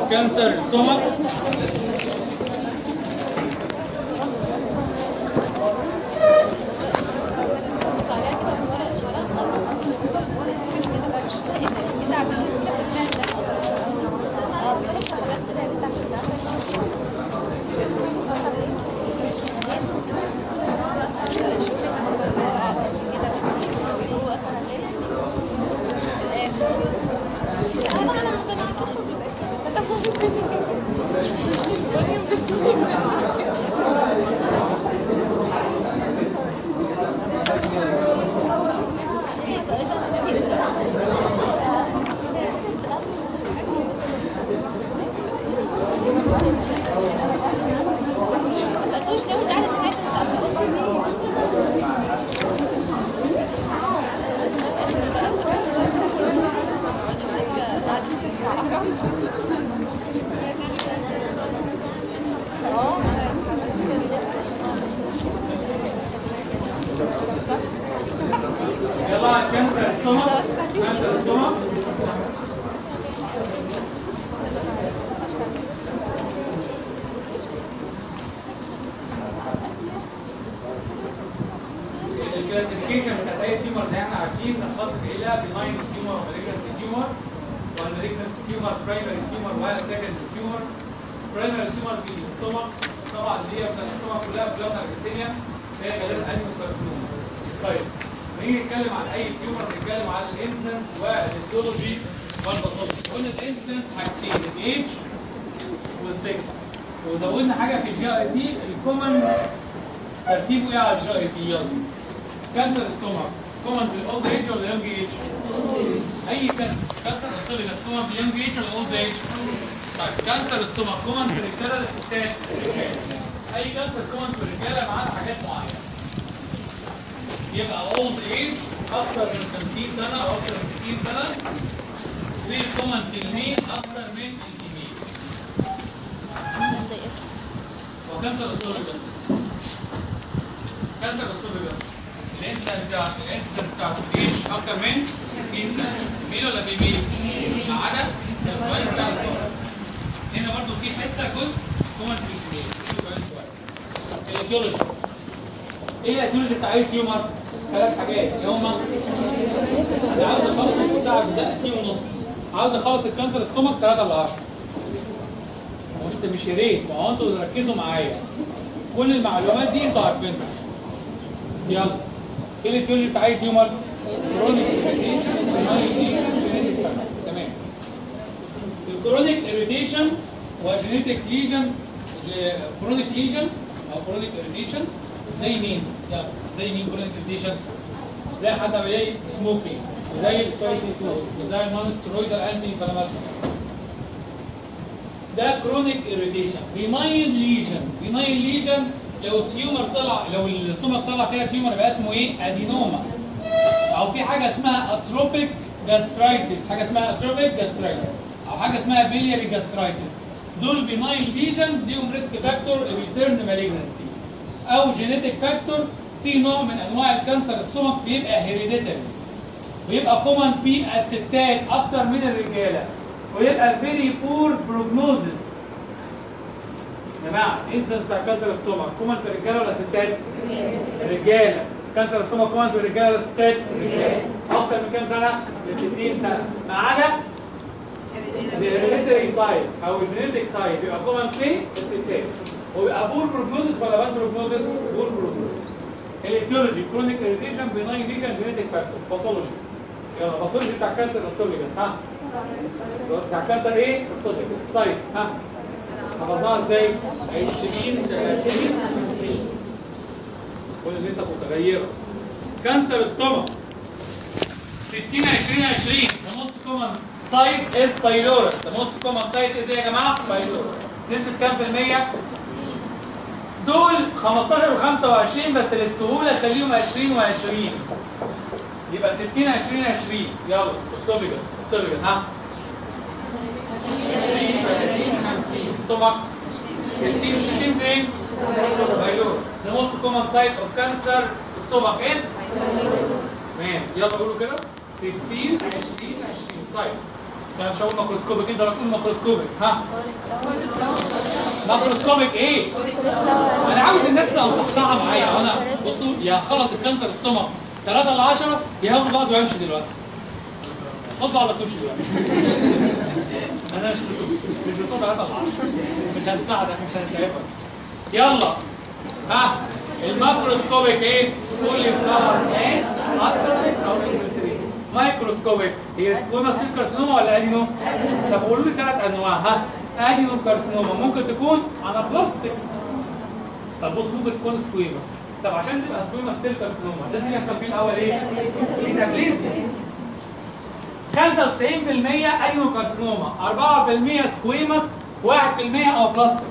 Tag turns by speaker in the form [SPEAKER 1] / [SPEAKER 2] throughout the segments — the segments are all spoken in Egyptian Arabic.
[SPEAKER 1] of cancer stomach
[SPEAKER 2] ما سالتوش ليه وانت قاعده ساعتها ما سالتوش
[SPEAKER 1] يلا كانسر stomach كانسر stomach الكلاسيفيكيشن بتاعت اي تيومر زي ما احنا عارفين بتنقسم الى بناين تيومر ومالجنت تيومر والمالجنت تيومر برايمري تيومر وسكند تيومر برايمري تيومر في الستومك طبعا اللي هي بتاعت الستومك كلها بلوتر جسيميا هي غالبا انيمو كارسينوما طيب نيجي نتكلم عن اي تيومر نتكلم عن الانسنس والهيستولوجي والباثولوجي قلنا الانسنس حاجتين الايدج والسكس وزودنا حاجه في الجي اي تي الكومن ترتيبه ايه على الجي اي تي يلا كانسر ستومك كومن في الاولد ايج ولا اليونج ايج؟ اي كانسر كانسر سوري بس كومن في اليونج ايج ولا الاولد ايج؟ طيب كانسر ستومك كومن في الرجاله للستات الرجاله اي كانسر كومن في الرجاله معانا حاجات معينه يبقى اولد ايج اكثر من 50 سنه او اكثر من 60 سنه والكومن في الميل اكثر من الفيميل هو كانسر الاسوفيجاس كانسر الاسوفيجاس الانسيدنس الانسيدنس بتاعته ايج اكتر من 60 سنه ميل ولا فيميل؟ ما عدا السيرفايف بتاع الدور هنا برضو في حته جزء كومن في الفيميل الايتيولوجي ايه الايتيولوجي بتاع اي تيومر؟ ثلاث حاجات اللي هما انا عاوز اخلص نص ساعه بدقه 2 ونص عاوز اخلص الكانسر ستومك 3 ل 10 مش مش يا ريت ما هو انتوا ركزوا معايا كل المعلومات دي انتوا عارفينها يلا ايه الايتيولوجي بتاع اي تيومر؟ كرونيك تمام الكرونيك اريتيشن وجينيتك ليجن كرونيك ليجن او كرونيك اريتيشن زي مين؟ يلا زي مين كرونيك اريتيشن؟ زي حد زي سموكينج وزي السبايسي فود وزي النون ستيرويدال انتي انفلاماتوري ده كرونيك اريتيشن بيناين ليجن بيناين ليجن لو التيومر طلع لو الاستومك طلع فيها تيومر يبقى اسمه ايه؟ ادينوما او في حاجه اسمها اتروبيك جاسترايتس حاجه اسمها اتروبيك جاسترايتس او حاجه اسمها بيلياري جاسترايتس دول بيناين ليجن ليهم ريسك فاكتور ريتيرن مالجنسي او جينيتك فاكتور في نوع من انواع الكانسر ستومك بيبقى هيريديتري ويبقى كومن في الستات اكتر من الرجاله ويبقى فيري بور بروجنوزس يا جماعه انسنس بتاع كانسر ستومك كومن في الرجاله ولا ستات؟ الرجاله كانسر ستومك كومن في الرجاله ولا ستات؟ الرجاله اكتر من كام سنه؟ ل 60 سنه ما عدا الهيريديتري تايب او الجينيتك تايب يبقى كومن في الستات ويبقى بور بروجنوزس ولا باد بروجنوزس؟ بور بروجنوزس الايتيولوجي كرونيك اريتيشن بيناين ليجن جينيتك فاكتور باثولوجي يلا باثولوجي بتاع كانسر الاسوليجس ها بتاع كانسر ايه؟ اسوليجس سايت ها حفظناها ازاي؟ 20 30 50 كل النسب متغيره كانسر ستومك 60 20 20 the most common site is pylorus the most common site is ايه يا جماعه؟ pylorus نسبة كام في المية؟ دول 15 و25 بس للسهولة خليهم 20 و20 يبقى 60 20 20 يلا اسوفيجاس اسوفيجاس ها 20 30 50 ستومك 60 60 فين؟ بايلور The most common site of cancer stomach is تمام يلا قولوا كده 60 20 20 سايت انا مش هقول ماكروسكوبيك انت بتقول ماكروسكوبيك ها ماكروسكوبيك ايه انا عاوز الناس تصحصحها معايا انا بصوا يا خلص الكانسر ستومك 3 ل 10 ياخدوا بعض ويمشي دلوقتي خد بعضك وامشي دلوقتي انا مش مش بتوع 3 ل 10 مش هنساعدك مش هنساعدك يلا ها الماكروسكوبيك ايه؟ كل فلاور ماس اتروفيك او انفلتريت مايكروسكوبيك هي سكوما سيل كارسينوما ولا ادينو؟ طب قولوا لي ثلاث انواع ها ادينو كارسينوما ممكن تكون على بلاستيك طب بص ممكن تكون سكويمس طب عشان تبقى سكويمس سيل كارسينوما لازم يحصل فيه الاول ايه؟ ميتابليزيا 95% ادينو كارسينوما 4% سكويمس 1% او بلاستيك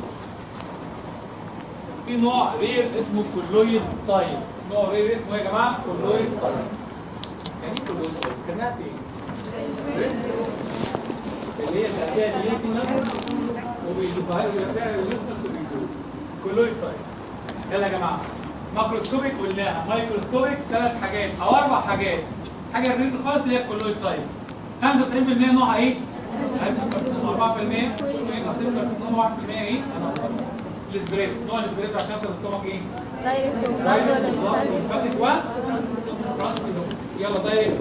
[SPEAKER 1] في نوع رير اسمه كولويد تايب نوع رير اسمه ايه يا جماعه كولويد تايب يعني ايه كولويد تايب كانها في ايه اللي هي تأتيها ليسينس وبيجيبها ويبيعها ليسينس وبيجيبها كولويد تايب يلا يا جماعه ماكروسكوبيك قلناها مايكروسكوبيك ثلاث حاجات او اربع حاجات حاجه الرير خالص اللي هي الكولويد تايب 95% نوعها ايه؟ 4% سكويز سيل كارسينوما 1% ايه؟ الاسبريت نوع الاسبريت بتاع كانسر الستومك ايه؟
[SPEAKER 2] دايركت بلاد ولا مثال
[SPEAKER 1] فاتك واس يلا دايركت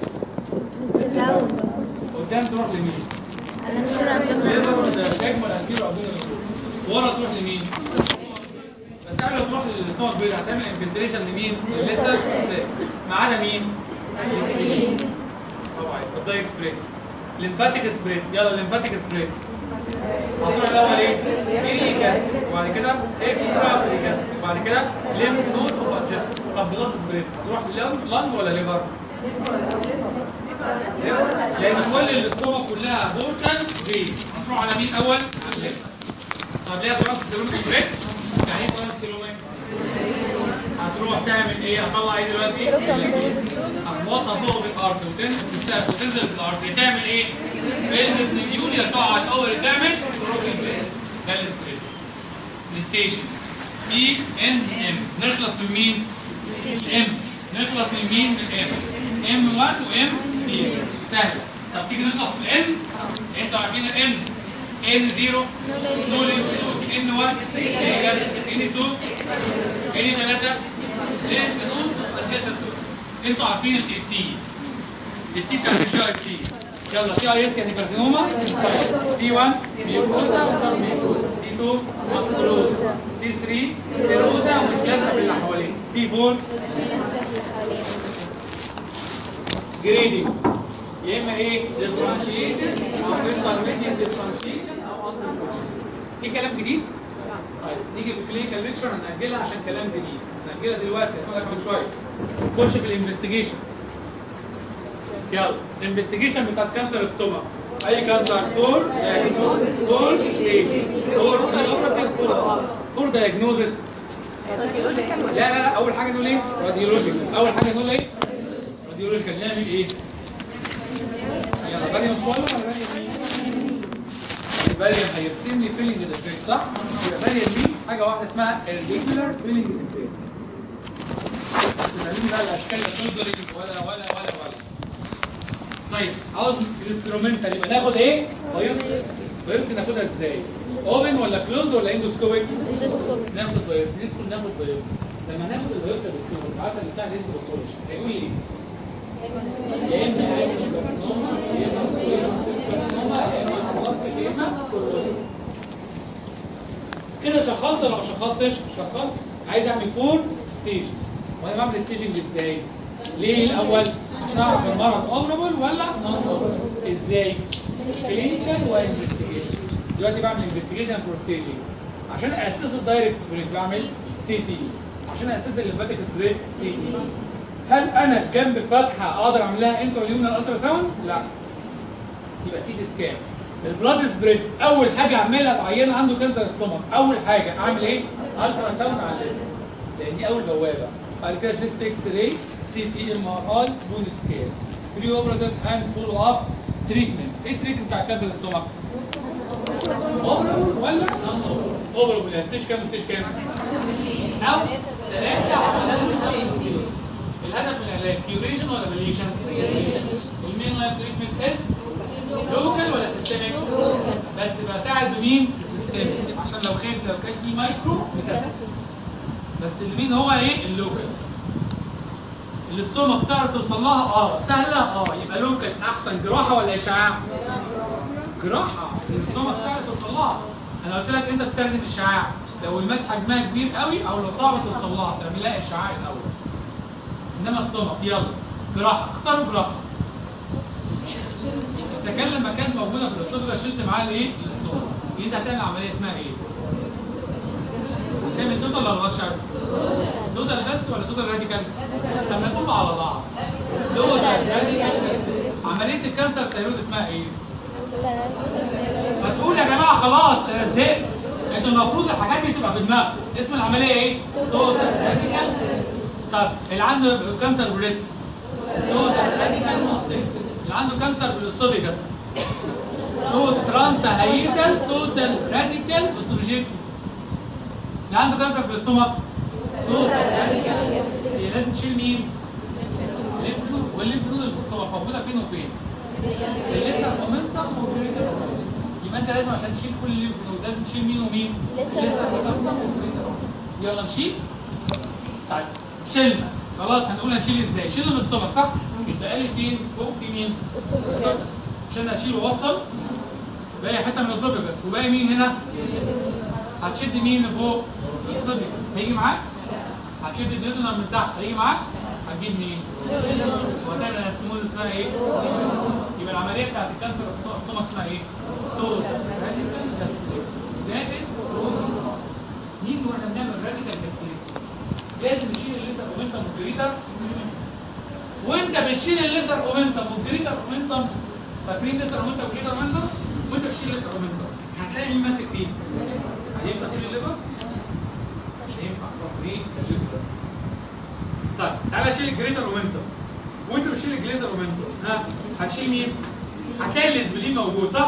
[SPEAKER 1] قدام تروح لمين؟ ليفر ولا باك ولا انتيرو او ورا تروح لمين؟ بس قبل ما تروح للستومك بيض هتعمل انفلتريشن لمين؟ لسه ما عدا مين؟ طبعا الدايركت سبريت ليمفاتيك سبريت يلا ليمفاتيك سبريت هتروح الاول ايه؟ بريكاس وبعد كده اكسترا بريكاس وبعد كده ليمف نود وبادجست طب بلاد سبريت تروح للنج لنج ولا ليفر؟ لان كل الاستومك كلها بورتال بي هتروح على مين اول؟ على الليفر طب ليه تراس سيروميك سبريت؟ يعني ايه تراس سيروميك؟ هتروح تعمل ايه؟ هطلع ايه دلوقتي؟ هتوطى فوق الارض وتنزل في السقف وتنزل في الارض تعمل ايه؟ فيلم نديول يا تقعد اول تعمل بروكن بلاد ده السبريت الستيشن تي ان ام نخلص من مين؟ ام نخلص من مين؟ من ام ام 1 وام 0 سهل طب تيجي نخلص من ام انتوا عارفين الام ان 0 نول ان 1 ان 2 ان 3 ان نود الجسد انتوا عارفين التي التي بتاعت الجي تي يلا تي اي اس يعني كارسينوما تي 1 ميوكوزا وسب ميوكوزا تي 2 ماسكولوزا تي 3 سيروزا ومش لازقه باللي حواليه تي 4 جريدنج يا اما ايه ديفرنشيتد او انترميديت ديفرنشيشن او اندر في كلام جديد؟ طيب نيجي في الكلينيكال ليكشر هنأجلها عشان كلام جديد هنأجلها دلوقتي هناخدها كمان شويه نخش في الانفستيجيشن يلا الانفستيجيشن بتاعت كانسر ستومك اي كانسر فور دايجنوزس فور ستيج فور فور فور دايجنوزس لا لا لا اول حاجه نقول ايه راديولوجيكال اول حاجه نقول ايه راديولوجيكال نعمل ايه يلا باليوم صور ولا باليوم مين باليوم هيرسم لي فيلينج ديسبريت صح يبقى باليوم مين حاجه واحده اسمها الريجولار فيلينج ديسبريت مش بقى الاشكال الشولدرنج ولا ولا ولا ولا طيب عاوز انسترومنتال يبقى ناخد ايه؟ بايوبسي بايوبسي ناخدها ازاي؟ اوبن ولا كلوزد ولا اندوسكوبيك؟ ناخد بايوبسي ندخل ناخد بايوبسي لما ناخد البايوبسي يا دكتور انت عارفه بتاع الهيستوباثولوجي هيقول لي يا اما عادي كارسينوما يا اما سكويرس كارسينوما يا اما بلاستيك يا اما كولويد كده شخصت ولا ما شخصتش؟ شخصت عايز اعمل فور ستيج وانا بعمل ستيجنج ازاي؟ ليه الاول؟ عشان اعرف المرض اوبرابل ولا نون اوبرابل ازاي؟ كلينيكال وانفستيجيشن دلوقتي بعمل انفستيجيشن فور ستيجنج عشان اسس الدايركت سبريت بعمل سي تي عشان اسس الليمفاتيك سبريت سي تي هل انا جنب فتحه اقدر اعمل لها انترا الترا ساوند؟ لا يبقى سي تي سكان البلاد سبريد اول حاجه اعملها بعيان عنده كانسر ستومك اول حاجه اعمل ايه؟ الترا ساوند على الليل لان دي اول بوابه بعد كده شيست اكس راي سي تي ام ار اي بون سكيل بري اوبراتيف اند فولو اب تريتمنت ايه التريتمنت بتاع كانسر ستومك؟ اوبرابل ولا نون اوبرابل يعني ستيج كام ستيج كام؟ او ثلاثه على الهدف من العلاج كيوريشن ولا ماليشن؟ والمين لايف تريتمنت از لوكال ولا سيستميك؟ بس بساعد بمين؟ السيستميك عشان لو كان لو كان في مايكرو بكسر بس اللي مين هو ايه؟ اللوكال الاستومك تعرف توصل لها اه سهله اه يبقى لوكال احسن جراحه ولا اشعاع؟ جراحه الاستومك سهل توصل لها انا قلت لك انت تستخدم اشعاع لو الماس حجمها كبير قوي او لو صعب توصل لها تعمل لها اشعاع الاول انما استومك يلا جراحه اختاروا جراحه اذا كان لما كانت موجوده في الاسره شلت معاه الايه؟ الاستومك انت هتعمل عمليه اسمها ايه؟ تعمل توتال ولا غلط شرط؟ توتال بس ولا توتال راديكال؟ طب ما نقول على بعض توتال راديكال عمليه الكانسر ثيرويد اسمها ايه؟ فتقول يا جماعه خلاص انا زهقت انتوا المفروض الحاجات دي تبقى في دماغكم اسم العمليه ايه؟ توتال راديكال طب اللي عنده كانسر بريست توتال راديكال ماستكتومي اللي عنده كانسر بالاسوفيجاس توت ترانس هيتال توتال راديكال اسوفيجيكتومي اللي عنده كانسر في الاستومك توتال راديكال هي لازم تشيل مين؟ الليمف نود والليمف نود اللي في الاستومك موجوده فين وفين؟ الليسر مومنتم والجريتر يبقى انت لازم عشان تشيل كل الليمف نود لازم تشيل مين ومين؟
[SPEAKER 2] لسر
[SPEAKER 1] مومنتم والجريتر يلا نشيل طيب شلنا خلاص هنقول هنشيل ازاي؟ شيلنا من الاستومك صح؟ يبقى لي فين؟ فوق في مين؟ عشان اشيل واوصل باقي حته من الاسوفيجاس وباقي مين هنا؟ هتشد مين فوق؟ الاسوفيجاس هيجي معاك؟ هتشد الديودنا من تحت هيجي معاك؟ هتجيب مين؟ وهتعمل السمول اسمها ايه؟ يبقى العمليه بتاعت الكانسر استومك اسمها ايه؟ توتال راديكال جاستريك زائد نيجي واحنا بنعمل راديكال جاستريك لازم نشيل الليسر اومنتم والجريتر وانت بتشيل الليسر اومنتم والجريتر اومنتم فاكرين ليسر اومنتم والجريتر اومنتم وانت بتشيل الليسر اومنتم هتلاقي مين ماسك مين؟ هينفع تشيل الليفر؟ مش هينفع طب ليه؟ سلكه بس طيب تعالى شيل الجريتر اومنتم وانت بتشيل الجريتر اومنتم ها هتشيل مين؟ هتلاقي الاسبلين موجود صح؟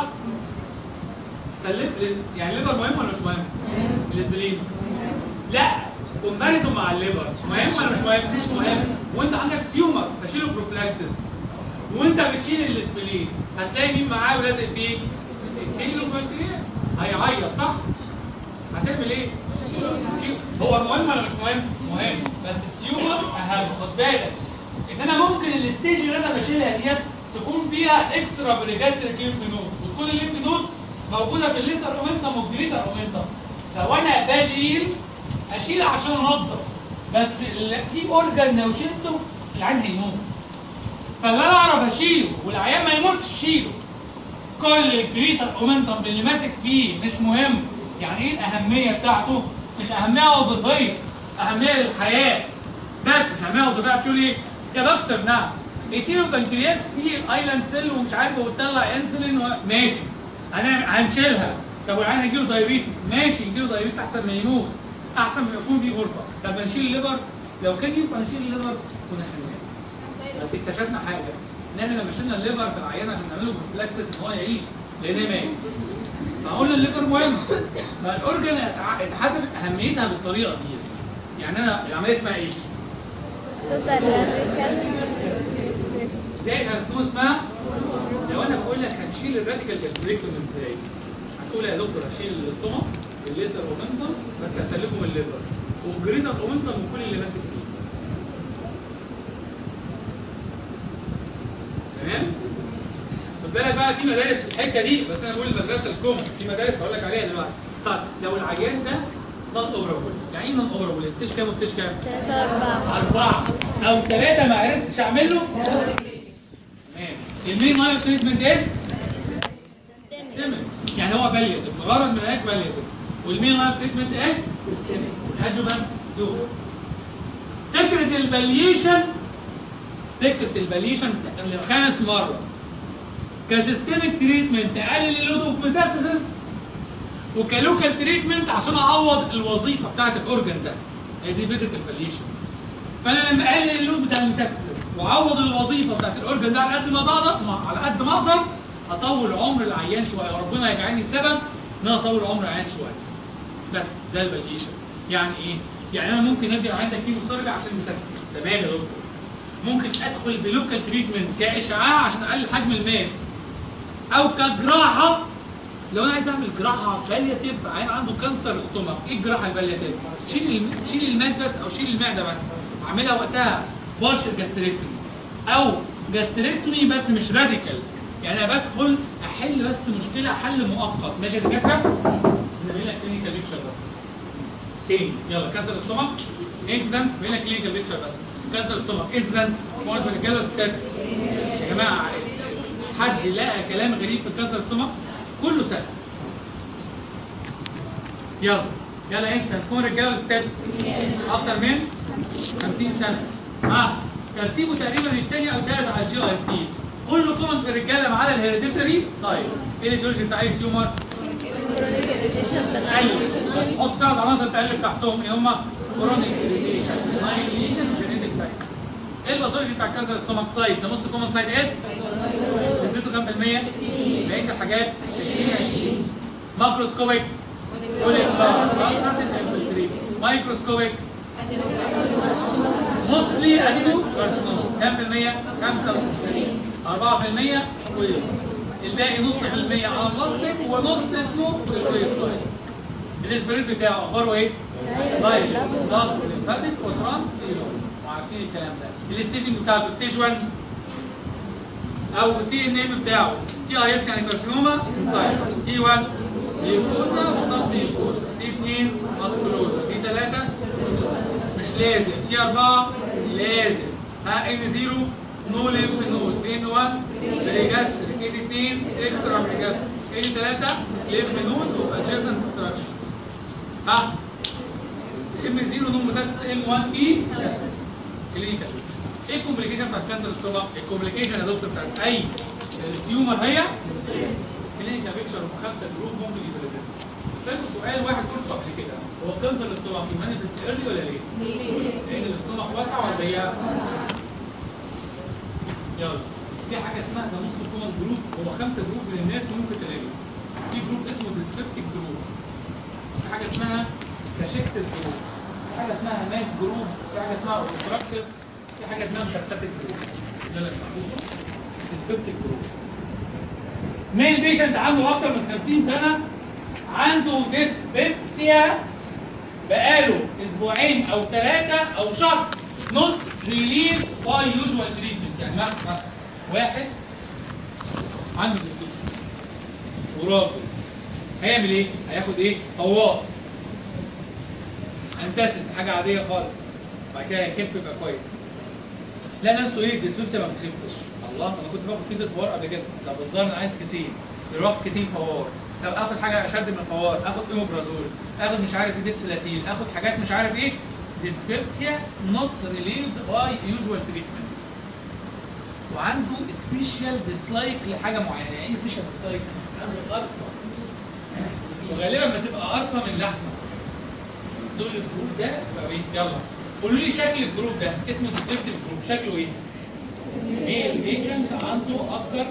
[SPEAKER 1] سلم يعني الليفر مهم ولا مش مهم؟ الاسبلين لا كومباريزون مع الليفر مهم ولا مش مهم؟ مش مهم وانت عندك تيومر فشيله بروفلاكسس وانت بتشيل الاسبلين هتلاقي مين معاه ولازق بيه؟ التيلو بنكرياس هيعيط صح؟ هتعمل ايه؟ تشيل. هو مهم ولا مش مهم؟ مهم بس التيومر اهم خد بالك ان انا ممكن الستيج اللي انا بشيلها ديت تكون فيها اكسترا بريجاستريك ليمف نود وتكون الليمف نود موجوده في الليسر اومنتم والجريتر اومنتم لو انا بشيل اشيل عشان انضف بس ال- في اورجان لو شلته العين هيموت فاللي انا اعرف اشيله والعيان ما يموتش شيله كل الجريتر اومنتم اللي ماسك فيه مش مهم يعني ايه الاهميه بتاعته مش اهميه وظيفيه اهميه للحياه بس مش اهميه وظيفيه بتقول ايه يا دكتور نعم ايتيرو بنكرياس سي الايلاند سيل ومش عارف وبتطلع انسولين و... ماشي هنعمل هنشيلها طب والعيان هيجيله دايابيتس ماشي يجيله دايابيتس احسن ما يموت احسن ما يكون في فرصه طب نشيل الليفر لو كان ينفع نشيل الليفر كنا خليناه بس اكتشفنا حاجه ان احنا لما شلنا الليفر في العيان عشان نعمله بروفلاكسس ان هو يعيش لان مات فقلنا الليفر مهم فالاورجن اتع- اتحسبت اهميتها بالطريقه ديت يعني انا العمليه اسمها ايه؟ زي الهستون اسمها لو انا بقول لك هنشيل الراديكال جاستريكتوم ازاي؟ هتقول يا دكتور هشيل الاستوما الليسر اومنتم بس هسلكم الليفر والجريتر اومنتم وكل اللي ماسك فيه تمام؟ خد بالك بقى في مدارس في الحته دي بس انا بقول المدرسه الكومن في مدارس هقول لك عليها دلوقتي طيب لو العيان ده نون اوفرابل يعني ايه نون اوفرابل؟ ستيج كام وستيج كام؟ أربعة أو ثلاثة ما عرفتش أعمل له تمام المين لاين تريتمنت إيه؟ سيستمك يعني هو باليتيف الغرض من العلاج باليتيف والمين لاين تريتمنت إيه؟ سيستمك أدجوفانت دور فكرة البليشن فكرة البليشن خامس مرة كسيستمك تريتمنت تقلل اللود اوف ميتاستاسيس وكلوكال تريتمنت عشان اعوض الوظيفه بتاعت الاورجن ده هي دي فكره الفاليشن فانا لما اقلل اللود بتاع الميتاستاسيس واعوض الوظيفه بتاعت الاورجن ده على قد ما اقدر ما- على قد ما اقدر اطول عمر العيان شويه وربنا يجعلني سبب ان انا اطول عمر العيان شويه بس ده الفاليشن يعني ايه؟ يعني انا ممكن ادي العيان ده كيلو صلب عشان الميتاستاسيس تمام يا دكتور ممكن ادخل بلوكال تريتمنت كاشعاع عشان اقلل حجم الماس او كجراحه لو انا عايز اعمل جراحه بالياتيف عين عنده كانسر استومك ايه الجراحه البالياتيف؟ شيل الم- شيل الماس بس او شيل المعده بس اعملها وقتها بارشل جاستريكتومي او جاستريكتومي بس مش راديكال يعني انا بدخل احل بس مشكله حل مؤقت ماشي يا دكاتره؟ نعمل لك كلينيكال بيكتشر بس تاني يلا كانسر استومك انسيدنس بين لك كلينيكال بيكتشر بس كانسر استومك انسيدنس مارك رجاله ستات يا جماعه حد لقى كلام غريب في الكانسر استومك كله سهل يلا يلا انسى كون رجاله ستات اكتر من 50 سنه اه ترتيبه تقريبا الثاني او الثالث على الجي اي تي كله كومن في الرجاله ما عدا الهيريديتري طيب ايه الايديولوجي بتاع اي تيومر؟ قلب حط ثلاث عناصر تقلب تحتهم ايه هم؟ كرونيك اريتيشن مايليشن وجينيتك فاكتور ايه الباثولوجي بتاع الكانسر ستومك سايت؟ ذا موست كومن سايت از نسبته كام في المية؟ بقية الحاجات 20 20 ماكروسكوبيك مايكروسكوبيك موستلي ادينو كارسينوم كام في المية؟ 95 4% سكوير الباقي نص في المية على البلاستيك ونص اسمه الكريبتويد الاسبريت بتاعه اخباره ايه؟ دايركت ضغط ليمفاتيك وترانس سيروم وعارفين الكلام ده الستيجنج بتاعته ستيج 1 او تي ان ام بتاعه تي اي اس يعني كارسينوما انسايد تي 1 ليوكوزا وسب ليوكوزا تي 2 ماسكولوزا تي 3 مش لازم تي 4 لازم ها ان 0 نو ليمف نود ان 1 بريجاستريك ان 2 اكسترا بريجاستريك ان 3 ليمف نود وادجاستنت ستراكشر ها ام 0 نوم بس ام 1 في بس كلينيكال ايه الكومبليكيشن بتاعت كانسر ستومك؟ الكومبليكيشن يا دكتور بتاعت اي تيومر هي كلينيكال بيكشر وخمسه جروب ممكن يبريزنت سألته سؤال واحد قلته قبل كده هو كانسر الاستومك يمانيفست ايرلي ولا ليت؟ لان الاستومك واسعه ولا ضيقه؟ يلا في حاجه اسمها ذا موست كومن جروب هو خمسه جروب من الناس ممكن تلاقيه في جروب اسمه ديسكريبتيف جروب في حاجه اسمها كاشكتيف جروب في حاجه اسمها ماس جروب في حاجه اسمها اوبستراكتيف في حاجه اسمها مشتتة جروب ده اللي بنحفظه ديسكريبتيف جروب ميل بيشنت عنده اكتر من 50 سنه عنده ديسبيبسيا بقاله اسبوعين او ثلاثه او شهر نوت ريليف باي يوجوال تريتمنت يعني مثلا مثلا واحد عنده ديسبيبسيا وراجل هيعمل ايه؟ هياخد ايه؟ فوار انتسب حاجه عاديه خالص بعد كده هيخف يبقى كويس لا نفسه ايه الديسبيبسيا ما بتخفش الله انا كنت باخد كيس الفوار قبل كده طب بالظاهر انا عايز كيسين يروح كيسين فوار طب اخد حاجه اشد من الفوار اخد ايموبرازول اخد مش عارف ايه ديسلاتين اخد حاجات مش عارف ايه ديسبيبسيا نوت ريليفد باي يوجوال تريتمنت وعنده سبيشال ديسلايك لحاجه معينه يعني ايه سبيشال ديسلايك؟ عنده قرفه وغالبا بتبقى قرفه من لحمه دول الجروب ده يبقى ايه؟ يلا قولوا لي شكل الجروب ده اسمه ديسكريبتيف جروب شكله ايه؟ ميل بيشنت عنده اكتر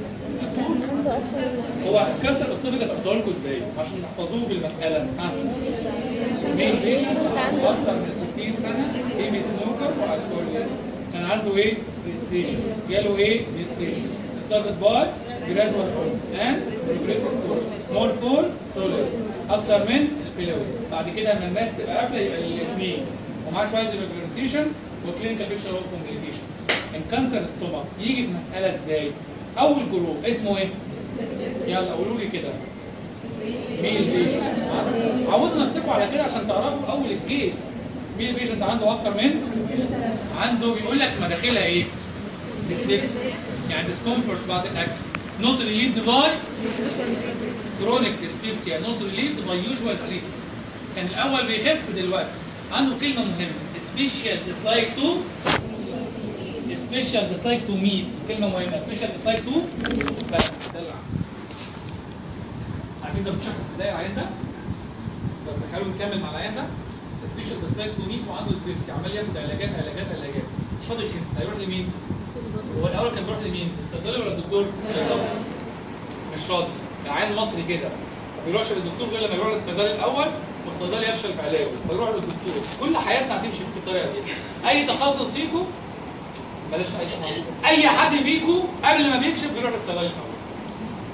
[SPEAKER 1] هو كانسر الاسوفيجاس اقدر لكم ازاي عشان تحفظوه بالمساله ها ميل بيشنت عنده اكتر من 60 سنه هيفي سموكر والكوليز كان عنده ايه؟ ديسيجن جاله ايه؟ ديسيجن started by gradual forms and progressive forms small form solid اكتر من الفيلوي بعد كده لما الناس تبقى قافله يبقى الاثنين ومعاه شويه ريبريزنتيشن وكلينيكال بيكشر اوف كومبليكيشن الكانسر ستومك يجي في مساله ازاي؟ اول جروب اسمه ايه؟ يلا قولوا لي كده ميل بيشنت عودوا نفسكم على كده عشان تعرفوا اول الكيس ميل بيشنت عنده اكتر من عنده بيقول لك مداخلها ايه؟ ديسليكس يعني ديسكومفورت بعد الاكل نوت ريليفد باي كرونيك ديسبيبسيا نوت ريليفد باي يوجوال تريتمنت كان الاول بيخف دلوقتي عنده كلمه مهمه سبيشال ديسلايك تو سبيشال ديسلايك تو ميت كلمه مهمه سبيشال ديسلايك تو بس ده اللي عنده. عارفين ده بتشخص ازاي العيان ده؟ طب نحاول نكمل مع العيان ده سبيشال ديسلايك تو ميت وعنده ديسبيبسي عمال ياخد علاجات علاجات علاجات مش راضي يخف هيروح لمين؟ هو الاول كان بيروح لمين؟ الصيدلي ولا الدكتور؟ الصيدلي مش راضي العيان المصري كده ما بيروحش للدكتور غير لما يروح للصيدلي الاول والصيدلي يفشل في علاجه فيروح للدكتور كل حياتنا هتمشي في الطريقه دي اي تخصص فيكم بلاش اي تخصص اي حد فيكم قبل ما بيكشف بيروح للصيدلي الاول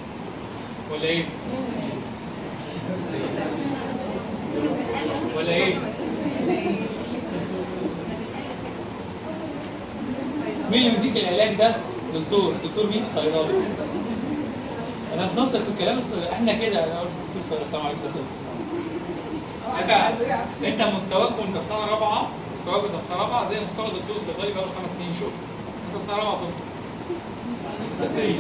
[SPEAKER 1] ولا ايه؟ ولا ايه؟ مين اللي بيديك العلاج ده؟ دكتور، دكتور مين؟ صيدلي. انا بنصر في الكلام بس احنا كده انا قلت دكتور صيدلي السلام عليكم ورحمه الله. انت انت مستواك وانت في سنه رابعه مستواك وانت في سنه رابعه زي مستوى الدكتور الصيدلي بقاله خمس سنين شغل. انت في سنه رابعه طب مش مصدقين.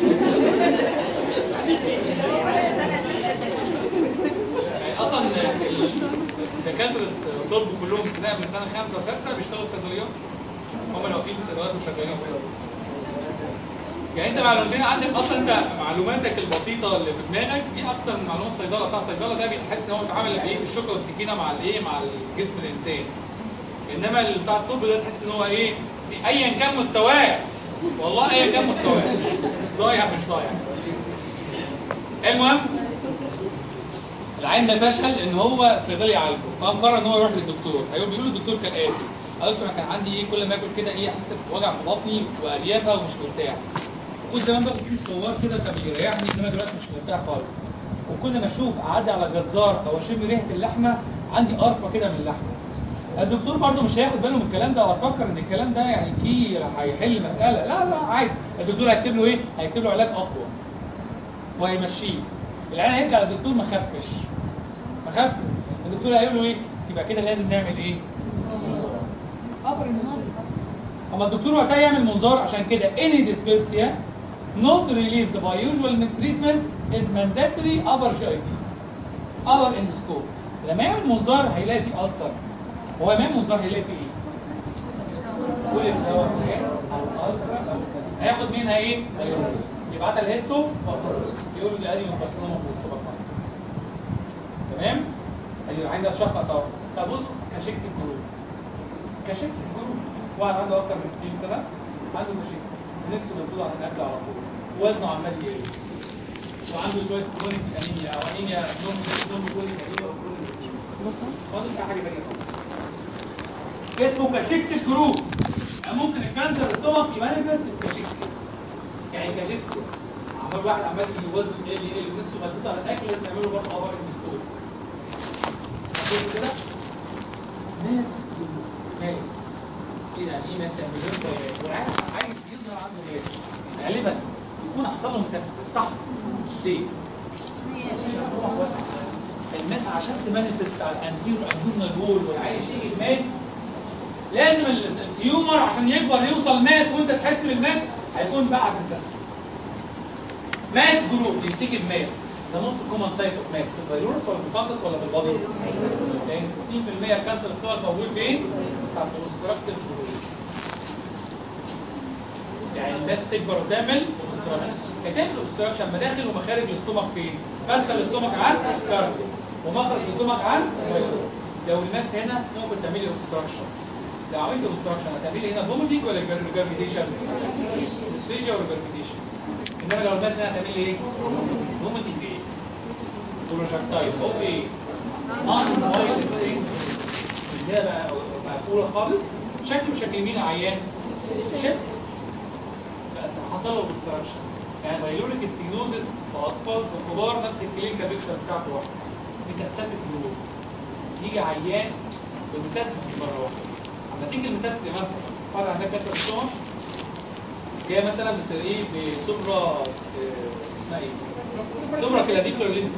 [SPEAKER 1] يعني اصلا ال- دكاتره طب كلهم ابتداء من سنه خمسه وسته بيشتغلوا صيدليات. هم اللي واقفين في الصيدليات وشغالين وكده. يعني انت معلوماتين عندك اصلا انت معلوماتك البسيطه اللي في دماغك دي اكتر من معلومات الصيدله بتاع الصيدله ده بيتحس ان هو بيتعامل بايه بالشوكه والسكينه مع الايه مع جسم الانسان انما اللي بتاع الطب ده تحس ان هو ايه ايا كان مستواه والله ايا كان مستواه ضايع مش ضايع المهم العين ده فشل ان هو صيدلي يعالجه فقام قرر ان هو يروح للدكتور هيقول بيقول للدكتور كالاتي قال دكتور انا كان عندي ايه كل ما اكل كده ايه احس بوجع في بطني واريافه ومش مرتاح كنت زمان باخد كيس صوار كده كان بيريحني انما دلوقتي مش مرتاح خالص وكل ما اشوف اعدي على جزار او اشم ريحه اللحمه عندي قرفه كده من اللحمه الدكتور برضه مش هياخد باله من الكلام ده وهتفكر ان الكلام ده يعني كي هيحل المساله لا لا عادي الدكتور هيكتب له ايه؟ هيكتب له علاج اقوى وهيمشيه العيان هيرجع للدكتور ما خفش ما خف الدكتور هيقول له ايه؟ يبقى كده لازم نعمل ايه؟ اما الدكتور وقتها يعمل منظار عشان كده any dyspepsia not relieved by usual treatment is mandatory upper GIT upper endoscope لما يعمل منظار هيلاقي فيه ألسر هو لما يعمل منظار هيلاقي فيه ايه؟ كل اللي هو الناس او ألسر او هياخد منها ايه؟ يبعتها الهيستو يقول له ادي مكسرة في السوبر ماسك تمام؟ ادي العين ده اتشخص اهو طب بص كشكت الجروب كشكت الجروب واحد عنده اكتر من 60 سنه عنده كشكس نفسه مسدود عن الاكل على طول وزنه عمال يقل وعنده شويه كرونيك انيميا او انيميا نوم نوم كرونيك انيميا او كرونيك فاضل في حاجه ثانيه خالص اسمه كشكت الجروب يعني ممكن الكانسر الطمق يمانيفست كشكسي يعني كشكسي عمال واحد عمال وزنه يقل يقل ونفسه مسدود على الاكل لازم نعمل له برضه ابر انستول كده ناس ناس ايه يعني ايه ناس يعني مليون ناس والعيال عايز يظهر عنده ناس غالبا يكون حصل له متسس صح ليه؟ عشان الطمع واسع الماس عشان تمانيفست على الانتيرو ابدومينال وول والعيش يجي الماس لازم ال- التيومر عشان يكبر يوصل ماس وانت تحس بالماس هيكون بعد التسس ماس جروب بيشتكي بماس ذا موست كومن سايت اوف ماس الفيروس ولا في القفص ولا في البطن؟ لان 60% الكانسر الصور موجود فين؟ تحت الاوستراكتيف جروب يعني الناس تكبر وتعمل اوبستراكشن كتاب الاوبستراكشن مداخل ومخارج الاستومك فين؟ مدخل الاستومك عن الكارديو ومخرج الاستومك عن الفيروس. لو الناس هنا ممكن تعملي اوبستراكشن لو عملت اوبستراكشن هتعملي هنا فوميتنج ولا ريجرميتيشن؟ سيجا ولا ريجرميتيشن انما لو الناس هنا هتعملي ايه؟ فوميتنج ايه؟ بروجكتايل او ايه؟ نون وايد ستينج ده بقى مقفوله خالص شكله شكل مين عيان؟ شيبس بس حصل له اوبستراكشن يعني بايلوريك ستينوزس في اطفال وكبار نفس الكلينيكال بيكشر بتاعته واحده ميتاستاتيك جروب يجي عيان بميتاسيس مره واحده اما تيجي الميتاسيس مثلا فرع عندك كانسر ستون جايه مثلا بس ايه بسوبرا آه، اسمها ايه؟ سوبرا كلافيكولار لينك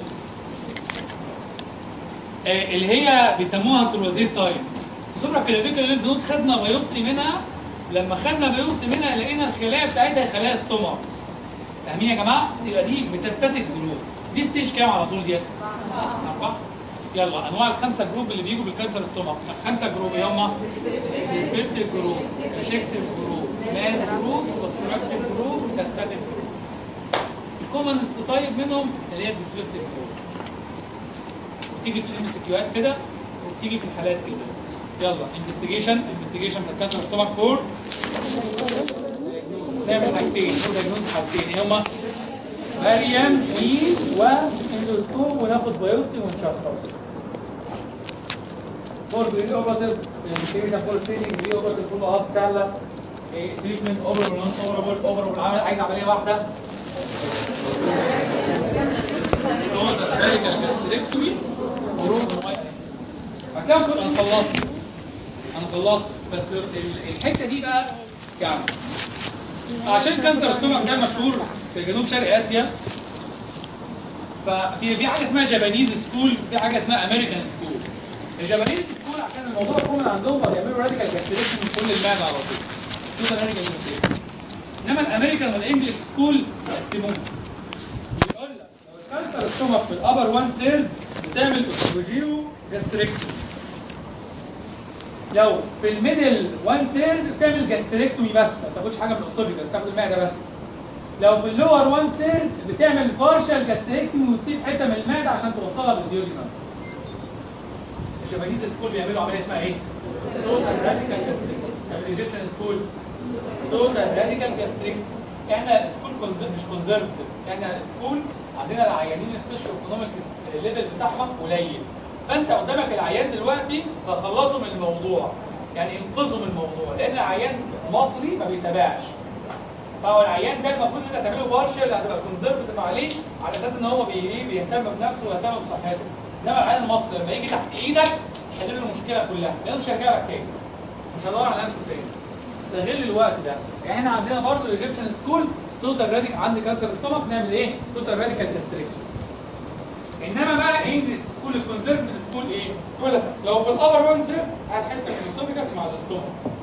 [SPEAKER 1] آه، اللي هي بيسموها تروزي ساين سوبرا كلافيكولار لينك نود خدنا بايوبسي منها لما خدنا بايوبسي منها لقينا الخلايا بتاعتها خلايا ستوما فاهمين يا جماعه؟ يبقى دي ميتاستاتيك جروب دي ستيج كام على طول ديت؟ أربعة يلا انواع الخمسه جروب اللي بيجوا بالكانسر ستومك خمسه جروب ايه هم؟ ديسبيبتيك جروب ريشكتيف جروب ماس جروب اوستراكتيف جروب ميتاستاتيك جروب الكومنست طيب منهم اللي هي الديسبيبتيك جروب بتيجي في الام اس كيوات كده وبتيجي في الحالات كده يلا انفستيجيشن انفستيجيشن في الكانسر ستومك فور نعمل حاجتين نقول دايجنوز حاجتين ايه هما؟ مريم اي واندوسكوب وناخد بايوبسي ونشخص فور بري اوبراتيف انفستيجيشن فور تريننج بري اوبراتيف فولو اب تعلق تريتمنت اوفر نون اوفر اوفر عايز عمليه واحده توتال راديكال جاستريكتومي فكام كنت انا خلصت انا خلصت بس ال- الحته دي بقى يعني عشان كانسر الستومك ده مشهور في جنوب شرق اسيا ففي في حاجه اسمها جابانيز سكول في حاجه اسمها امريكان سكول الجابانيز سكول عشان الموضوع كومن عندهم فبيعملوا راديكال جاستريكشن من كل المعده على طول توتال راديكال جاستريكشن انما الامريكان والانجلش سكول يقسموهم يقول لك لو الكانسر الستومك في الابر 1 سيرد بتعمل اسوفوجيو جاستريكشن لو في الميدل 1 سيرد بتعمل جاستريكتومي بس ما بتاخدش حاجه من الاسوفيجاس تاخد المعده بس لو في اللور 1 سيرد بتعمل بارشال جاستريكتومي وتسيب حته من المعده عشان توصلها بالديودينم الجابانيز سكول بيعملوا عمليه اسمها ايه؟ توتال راديكال جاستريكتومي الايجيبشن سكول توتال راديكال جاستريكتومي احنا سكول كونزر مش كونزرفتيف احنا سكول عندنا العيانين السوشيو ايكونوميك الليفل بتاعهم قليل فانت قدامك العيان دلوقتي فخلصوا من الموضوع يعني انقذوا من الموضوع لان العيان مصري ما بيتابعش فهو العيان ده المفروض ان انت تعمله بارشل هتبقى كونزرفتيف عليه على اساس ان هو بي ايه بيهتم بنفسه ويهتم بصحته انما العيان المصري لما يجي تحت ايدك حل له المشكله كلها لانه مش هيرجع لك تاني مش هيدور على نفسه تاني استغل الوقت ده يعني احنا عندنا برضه الايجيبشن سكول توتال راديك عندي كانسر ستومك نعمل ايه؟ توتال راديكال جاستريكتومي انما بقى انجلش سكول الكونسرفتيف سكول ايه؟ يقول لك لو في الابر وان سير هات حته من الاسوفيجاس مع الاستومك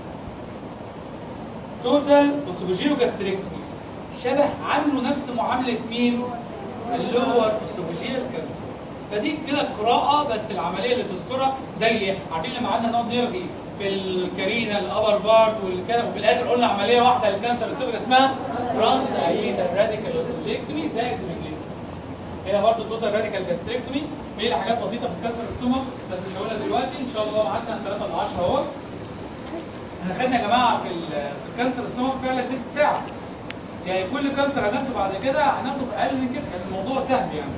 [SPEAKER 1] توتال اسوفيجيو جاستريكتومي شبه عامله نفس معامله مين؟ اللور اسوفيجيال كانسر فدي كده قراءة بس العملية اللي تذكرها زي عارفين لما قعدنا نقعد نرغي في الكارينا الابر بارت والكلام وفي الاخر قلنا عملية واحدة للكانسر السوبر اسمها فرانس ايدا راديكال اسوفيكتومي زائد المجليسيا هنا برضه توتال راديكال جاستريكتومي هي حاجات بسيطة في الكانسر الستومك بس مش هقولها دلوقتي ان شاء الله معانا 3 ل 10 اهو احنا خدنا يا جماعة في ال- في الكانسر الستومك فعلا تلت ساعة يعني كل كانسر هناخده بعد كده هناخده في اقل من كده يعني الموضوع سهل يعني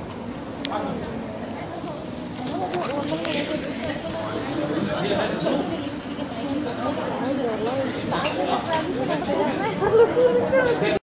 [SPEAKER 1] هي بس الصوت.